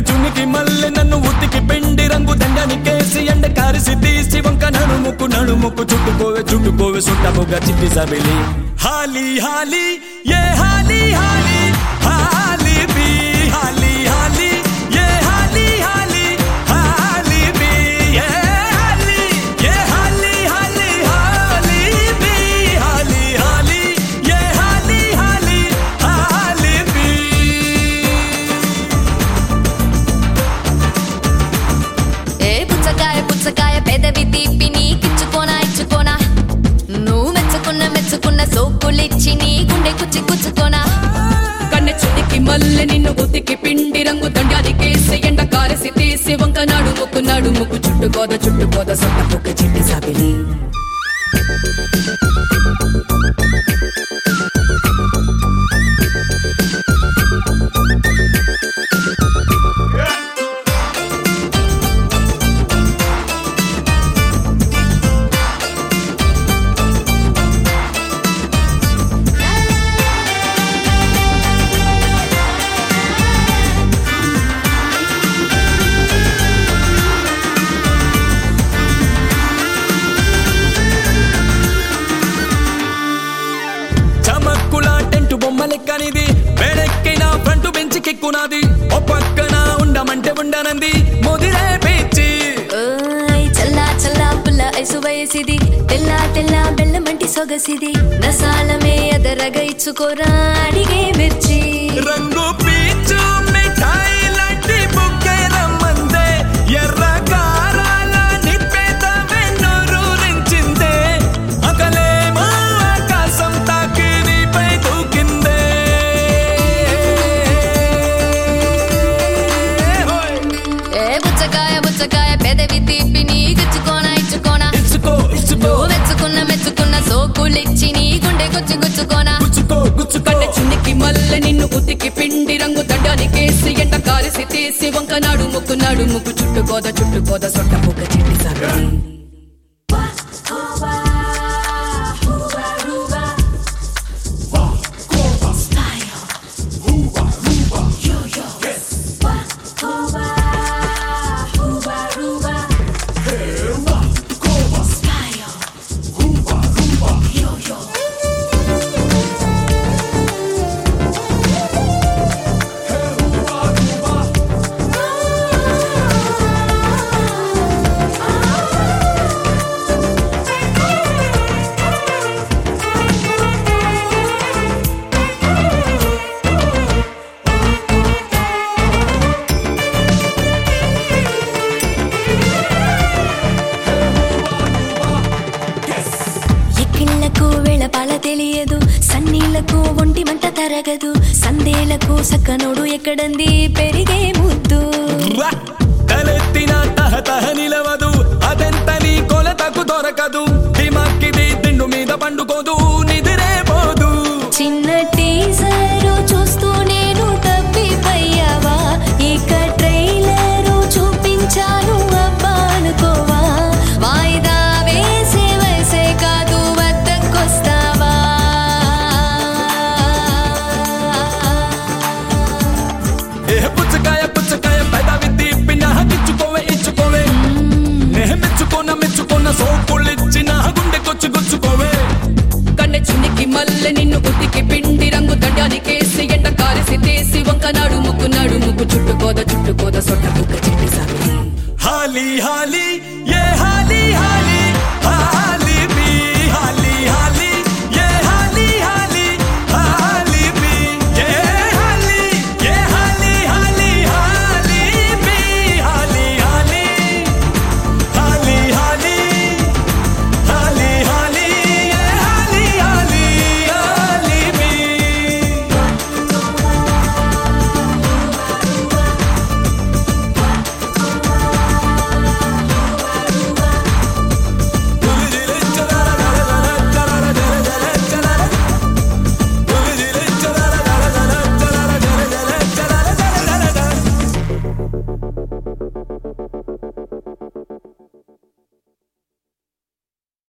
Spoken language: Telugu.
చునికి మల్లె నన్ను ఉత్తికి పిండి రంగు దండాని కేసి ఎండ కారిసి తీసి వంక నడుముకు నడుముకు చుట్టుకోవే చుట్టుకోవే సుట్టముగా చిట్టి సబిలి హాలి హాలి ఏ హాలి హాలి హాలి బి హాలి హాలి ఏ హాలి హాలి హాలి బి ఏ హాలి ఏ హాలి హాలి హాలి బి హాలి హాలి ఏ హాలి హాలి హాలి బి ఏ పుచ్చకాయ పుచ్చకాయ పెదవి తీపి నీకిచ్చుకోనా ఇచ్చుకోనా నువ్వు మెచ్చుకున్న మెచ్చుకున్న సోకులిచ్చి నీ గుండె కుచ్చి కుచ్చుకోనా కన్నె చునికి మల్లె నిన్ను ఉతికి పిండి రంగు దండానికేసి ఎండ కారసి తీసి వంక నడుముకు నడుముకు చుట్టుకోద చుట్టుకోద సొట్ట పొక్క చిట్టి సాబిలి చమక్కుల టెంటు బొమ్మలెక్కనిది వేడెక్కిన ఫ్రంట్ బెంచ్ కెక్కునాది ఓ పక్కన ఉండమంటే ఉండనంది ముదిరే పిచ్చి ఓయ్ చల్లా చల్లా పుల్ల ఐసు వయసిది తెల్ల తెల్ల బెల్లమంటి సొగసిది నసాలమే అదరగ ఇచ్చుకోరా అడిగే మిర్చి రంగు పీచు మిఠాయి లాంటి బుక్కే రమ్మందే ఎర్ర కారాల నిప్పేత వెన్నూరించిందే అకలేమో ఆకాశం తాకి నీపై దూకిందే హోయ్! ఏ పుచ్చకాయ పుచ్చకాయ పెదవి తీపి నీకిచ్చుకోనా ఇచ్చుకోనా ఇచ్చుకో ఇచ్చుకో నువ్వు మెచ్చుకున్న మెచ్చుకున్న సోకులిచ్చి నీ గుండె గుచ్చి గుచ్చుకోనా గుచ్చుకో గుచ్చుకో కన్నె చునికి మల్లె నిన్ను ఉతికి పిండి రంగు దండానికేసి ఎండ కారసి తీసి వంక నడుముకు నడుముకు చుట్టుకోద చుట్టుకోద సొట్ట పొక్క చిట్టి సాబిలి ఎక్కిళ్లకు వేళపాల తెలియదు సన్నీళ్లకు ఒంటి మంట తరగదు సందేలకు సక్కనోడు ఎక్కడంది పెరిగే ముద్దు రా! తలెత్తిన తహతహ నిలవదు అదెంత నీ కొలతకు దొరకదు దిమాక్కిది దిండు మీద పండుకోదు నిదిరే పోదు చిన్న టీజరు చూస్తూ నేను తప్పిపోయావా ఇక ట్రైలరు చూపించాను అబ్బా అనుకోవా వాయిదా వేసే వయసే కాదు వద్దకొస్తావా ఏ పుచ్చకాయ పుచ్చకాయ పెదవి తీపి నాకిచ్చుకోవే ఇచ్చుకోవే నే మెచ్చుకోన మెచ్చుకోన సోకులిచ్చి నా గుండె కొచ్చు గుచ్చుకోవే కన్నె చునికి మల్లె నిన్ను ఉతికి పిండి రంగు దండానికేసి ఎండ కారసి తీసి వంక నడుముకు నడుముకు చుట్టుకోద చుట్టుకోద సొట్ట పొక్క చిట్టి సాబిలి హాలి హాలి ఏ